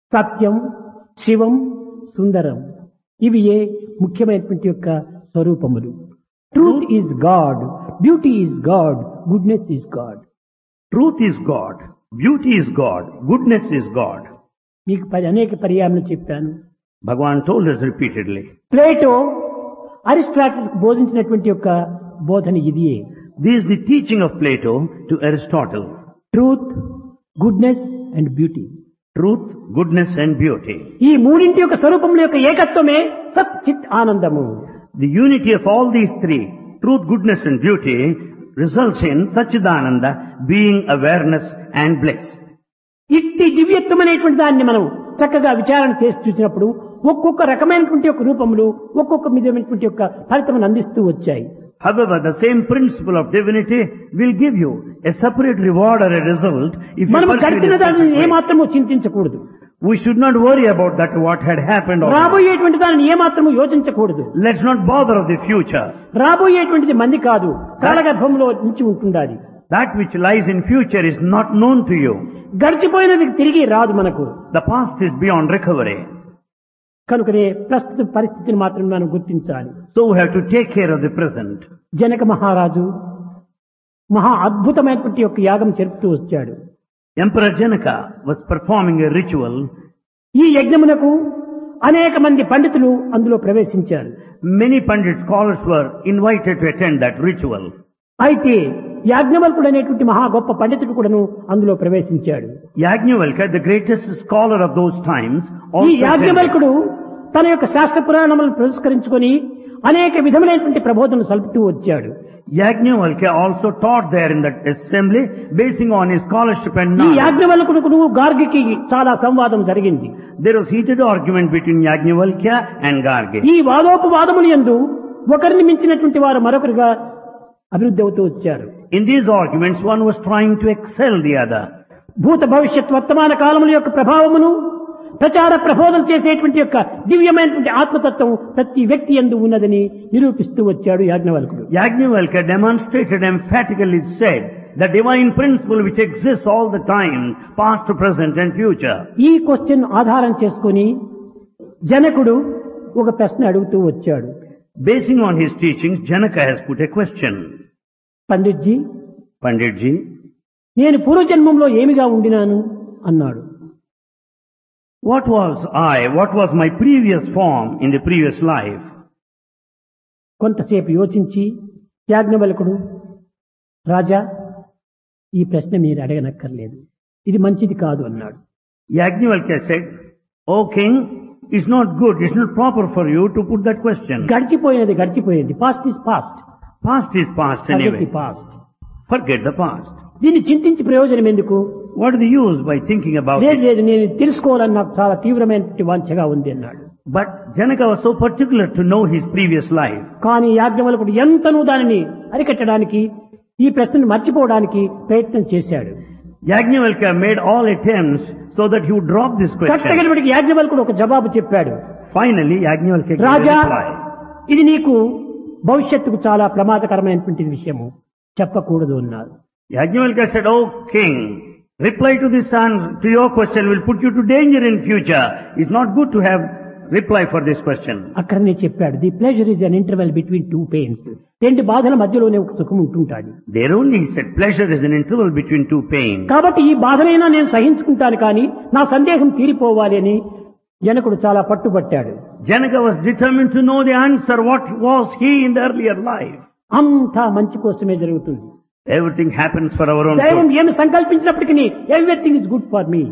సత్యం శివం సుందరం ఇవి ఏ ముఖ్యమైనటువంటి యొక్క స్వరూపములు truth is God beauty is God goodness is God Truth is God. Beauty is God. Goodness is God. మీకు పరి- అనేక పర్యాలను చెప్పాను Bhagavan told us repeatedly. Plato Aristotle బోధించినటువంటి యొక్క బోధన ఇదియే This is the teaching of Plato to Aristotle. Truth goodness and beauty Truth, goodness and beauty. ఈ మూడింటి యొక్క స్వరూపముల యొక్క ఏకత్వమే సత్ చిత్ ఆనందము The unity of all these three, truth, goodness and beauty, results in Sachidananda being awareness and bliss. ఇట్టి దివ్యత్వం అనేటువంటి దాన్ని మనం చక్కగా విచారణ చేసి చూసినప్పుడు ఒక్కొక్క రకమైనటువంటి యొక్క రూపములు ఒక్కొక్క విధమైనటువంటి యొక్క ఫలితమును అందిస్తూ వచ్చాయి However, the same principle of divinity will give you a separate reward or a result if you మనం pursue it గడిపిన in a దానిని specific way. ఏమాత్రము చింతించకూడదు We should not worry about that what had happened or రాబోయేటువంటి దానిని ఏమాత్రము యోచించకూడదు let's not bother of the future. రాబోయేటువంటిది మంది కాదు కాలగర్భంలో నుంచి ఉంటుండాలి That which lies in future is not known to you. గడిచిపోయినది తిరిగి రాదు మనకు The past is beyond recovery. కనుకనే ప్రస్తుత పరిస్థితిని మాత్రం మనం గుర్తించాలి So we have to take care of the present. Janaka మహారాజు మహా అద్భుతమైనటువంటి యొక్క యాగం జరుపుతూ వచ్చాడు Emperor Janaka was performing a ritual. ఈ యజ్ఞమునకు అనేక మంది పండితులు అందులో ప్రవేశించారు Many Pandit scholars were invited to attend that ritual. అయితే యాజ్ఞవల్కుడు అనేటువంటి మహా గొప్ప పండితుడు కూడాను అందులో ప్రవేశించాడు Yajnavalkya, the greatest scholar of those times, ఈ also attended. యాజ్ఞవల్కుడు తన యొక్క శాస్త్ర పురాణములను పురస్కరించుకొని అనేక విధములైనటువంటి ప్రబోధనలు సలుపుతూ వచ్చాడు Yajnavalkya also taught there in that assembly, basing on his scholarship and ఈ knowledge. యాజ్ఞవల్కుడు గార్గికి చాలా సంవాదం జరిగింది There was heated argument between Yajnavalkya and Gargi. ఈ వాదోపవాదములు ఎందు ఒకరిని మించినటువంటి వారు మరొకరుగా అభివృద్ధి అవుతూ వచ్చారు In these arguments, one was trying to excel the other. భూత భవిష్యత్ వర్తమాన కాలముల యొక్క ప్రభావమును ప్రచార ప్రబోధన చేసేటువంటి యొక్క దివ్యమైనటువంటి ఆత్మతత్వం ప్రతి వ్యక్తి ఎందు ఉన్నదని నిరూపిస్తూ వచ్చాడు యాజ్ఞవల్కుడు Yajnavalkya demonstrated emphatically said the divine principle which exists all the time, past, present and future. ఈ క్వశ్చన్ ఆధారం చేసుకొని జనకుడు ఒక ప్రశ్న అడుగుతూ వచ్చాడు Basing on his teachings, Janaka has put a question. Panditji Panditji, నేను పూర్వజన్మంలో ఏమిగా ఉండినాను అన్నాడు what was I, what was my previous form in the previous life? కొంతసేపు యోచించి యాజ్ఞవల్కుడు రాజా ఈ ప్రశ్న మీరు అడగనక్కర్లేదు ఇది మంచిది కాదు అన్నాడు Yajnavalkya said, O king, it's not good, it's not proper for you to put that question. గడిచిపోయినది గడిచిపోయింది past is past Past is past anyway. Past Forget the past. దీన్ని చింతించి ప్రయోజనం ఎందుకు What is the use by thinking about లేదు it? లేదు నేను తెలుసుకోవాలని నాకు చాలా తీవ్రమైనటువంటి వాంఛగా ఉంది అన్నాడు But Janaka was so particular to know his previous life. కానీ యాజ్ఞవల్కుడు ఎంతనూ దానిని అరికట్టడానికి ఈ ప్రశ్నను మర్చిపోవడానికి ప్రయత్నం చేశాడు Yajnavalkya made all attempts so that he would drop this question. కట్టగలిపటికి యాజ్ఞవల్కుడు ఒక జవాబు చెప్పాడు Finally, Yajnavalkya gave a Raja reply. ఇది నీకు భవిష్యత్తుకు చాలా ప్రమాదకరమైనటువంటి విషయము చెప్పకూడదు అన్నారు Yajnavalkya said, O king, reply to this answer, to your question will put you to danger in future. It's not good to have reply for this question. అక్కడనే చెప్పాడు the pleasure is an interval between two pains రెండు బాధల మధ్యలోనే ఒక సుఖం ఉంటుంటాడు There only he said pleasure is an interval between two pains. కాబట్టి ఈ బాధనైనా నేను సహించుకుంటాను కానీ నా సందేహం తీరిపోవాలి అని జనకుడు చాలా పట్టుబట్టాడు Janaka was determined to know the answer. What was he in the earlier life? అంతా మంచి కోసమే జరుగుతుంది Everything happens for our own దైవం good. ఏమి సంకల్పించినప్పటికీ everything is good for me